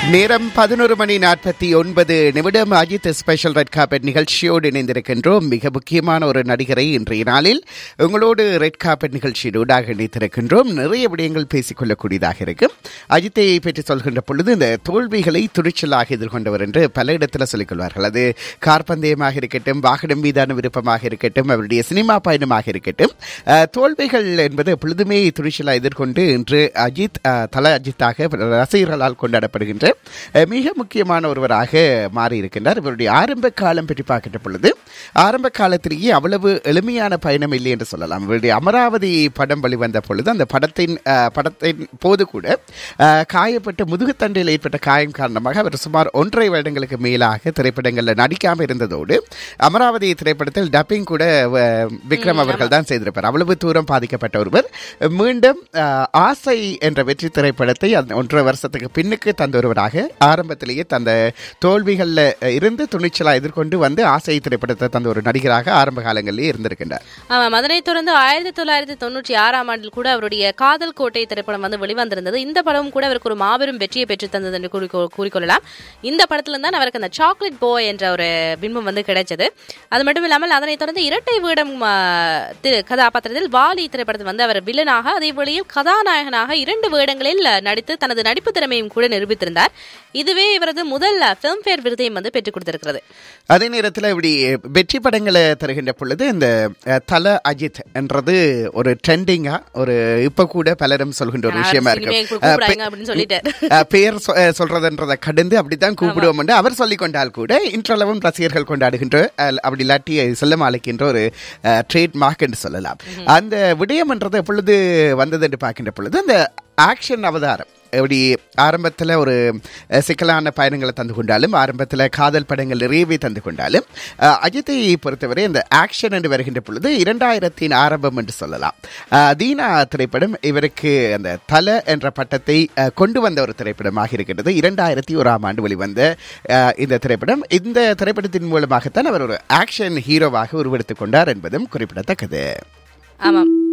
நேரம் பதினோரு மணி நாற்பத்தி ஒன்பது நிமிடம் அஜித் ஸ்பெஷல் ரெட் கார்பெட் நிகழ்ச்சியோடு இணைந்திருக்கின்றோம் மிக முக்கியமான ஒரு நடிகரை இன்றைய நாளில் உங்களோடு ரெட் கார்பெட் நிகழ்ச்சியோடாக இணைத்திருக்கின்றோம் நிறைய விடயங்கள் பேசிக்கொள்ளக்கூடியதாக இருக்கும் அஜித்தை பற்றி சொல்கின்ற பொழுது இந்த தோல்விகளை துணிச்சலாக எதிர்கொண்டவர் என்று பல இடத்துல சொல்லிக் கொள்வார்கள் அது கார்பந்தயமாக இருக்கட்டும் வாகனம் மீதான விருப்பமாக இருக்கட்டும் அவருடைய சினிமா பயணமாக இருக்கட்டும் அஹ், தோல்விகள் என்பது எப்பொழுதுமே துணிச்சலாக எதிர்கொண்டு இன்று அஜித் அஹ், தல அஜித்தாக ரசிகர்களால் கொண்டாடப்படுகின்ற அஹ், மிக முக்கியமான ஒருவராக மாறி இருக்கின்றார் இவருடைய ஆரம்ப காலம் பற்றி பார்க்கின்ற பொழுது ஆரம்ப காலத்திலேயே அவ்வளவு எளிமையான பயணம் இல்லை என்று சொல்லலாம் இவருடைய அமராவதி படம் வெளிவந்த பொழுது அந்த படத்தின் அஹ், படத்தின் போது கூட அஹ், காயப்பட்ட முதுகுத்தண்டையில் ஏற்பட்ட காயம் காரணமாக அவர் சுமார் ஒன்றரை வருடங்களுக்கு மேலாக திரைப்படங்களில் நடிக்காமல் இருந்ததோடு அமராவதி திரைப்படத்தில் டப்பிங் கூட அஹ், விக்ரம் அவர்கள் தான் செய்திருப்பார் அவ்வளவு தூரம் பாதிக்கப்பட்ட ஒருவர் மீண்டும் அஹ், ஆசை என்ற வெற்றி திரைப்படத்தை அந்த ஒன்றரை வருஷத்துக்கு பின்னுக்கு தந்த ஒருவராக ஆரம்பத்திலேயே தந்த தோல்விகளில் இருந்து துணிச்சலா எதிர்கொண்டு வந்து ஆசை திரைப்படத்தை தந்த ஒரு நடிகராக ஆரம்ப காலங்களிலே இருந்திருக்கின்றார் ஆமாம் அதனைத் தொடர்ந்து ஆயிரத்தி தொள்ளாயிரத்தி தொண்ணூற்றி ஆறாம் ஆண்டில் கூட அவருடைய காதல் கோட்டை திரைப்படம் வந்து வெளிவந்திருந்தது இந்த படமும் கூட அவருக்கு ஒரு மாபெரும் வெற்றியை பெற்று தந்தது என்று கூறிக்கொ- கூறிக்கொள்ளலாம் இந்த படத்துல தான் அவருக்கு அந்த சாக்லேட் பாய் என்ற ஒரு பின்பம் வந்து கிடைச்சது அது மட்டும் இல்லாமல் அதனைத் தொடர்ந்து இரட்டை வீடம் ஆ, திரு- கதாபாத்திரத்தில் வாலி திரைப்படத்தில் வந்து அவர் வில்லனாக அதே வேளையில் கதாநாயகனாக இரண்டு வேடங்களில் நடித்து தனது நடிப்பு திறமையும் கூட நிரூபித்திருந்தார் இதுவே இவரது முதல் பிலிம்பேர் விருதையும் வந்து பெற்றுக் கொடுத்திருக்கிறது அதே நேரத்தில் இப்படி வெற்றி படங்களை தருகின்ற பொழுது இந்த அஹ், தல அஜித் என்றது ஒரு ட்ரெண்டிங்கா ஒரு இப்ப கூட பலரும் சொல்கின்ற ஒரு விஷயமா சினிமாவுக்கு இருக்கும் கூப்பிடாங்க அப்படின்னு சொல்லிட்டாரு. அஹ், பெயர் சொ- அஹ், சொல்றதுன்றதை கடந்து அப்படித்தான் கூப்பிடுவோம் என்று அவர் சொல்லிக் கொண்டால் கூட இன்றளவும் ரசிகர்கள் கொண்டாடுகின்ற அஹ், அப்படி இல்லாட்டி செல்லம் அழைக்கின்ற ஒரு ட்ரேட் மார்க் என்று சொல்லலாம் அந்த விடயம் என்றது எப்பொழுது வந்தது என்று பார்க்கின்ற பொழுது அந்த ஆக்ஷன் அவதாரம் எப்படி ஆரம்பத்தில் ஒரு அஹ், சிக்கலான பயணங்களை தந்து கொண்டாலும் ஆரம்பத்தில் காதல் படங்கள் நிறையவே தந்து கொண்டாலும் அஹ், அஜித்தை பொறுத்தவரை இந்த ஆக்ஷன் என்று வருகின்ற பொழுது இரண்டாயிரத்தின் ஆரம்பம் என்று சொல்லலாம் அஹ், தீனா திரைப்படம் இவருக்கு அந்த தல என்ற பட்டத்தை அஹ், கொண்டு வந்த ஒரு திரைப்படமாக இருக்கின்றது இரண்டாயிரத்தி ஓராம் ஆண்டு வெளிவந்த அஹ், இந்த திரைப்படம் இந்த திரைப்படத்தின் மூலமாகத்தான் அவர் ஒரு ஆக்ஷன் ஹீரோவாக உருவெடுத்துக் கொண்டார் என்பதும் குறிப்பிடத்தக்கது ஆமாம்